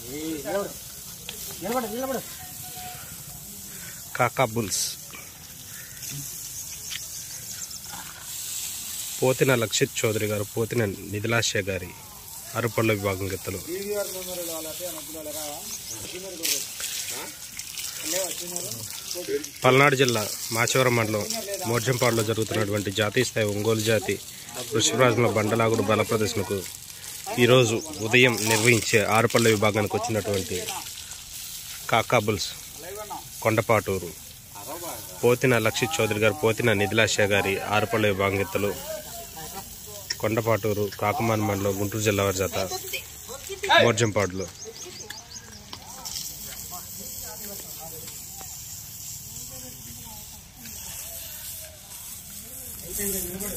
నిలబడు నిలబడు కాకా బుల్స్ పోతిన లక్షిత్ చౌదరి గారు పోతిన నిధిలాశ్య గారి అరుపళ్ళ విభాగం గెత్తలు పల్నాడు జిల్లా మాచవరం మండలం మోర్జంపాడులో జరుగుతున్నటువంటి జాతీయ స్థాయి ఒంగోలు జాతి వృషభరాజుల బండలాగుడు బల ప్రదర్శనకు ఈరోజు ఉదయం నిర్వహించే ఆరుపళ్ళ విభాగానికి వచ్చినటువంటి కాకాబుల్స్ కొండపాటూరు పోతిన లక్షిత్ చౌదరి గారు పోతిన నిధిలాశ్య గారి ఆరుపళ్ళ విభాగం గెత్తలు కొండపాటూరు కాకుమాన్ మండలం గుంటూరు జిల్లా వారి జత మోర్జంపాడులో నిలబడు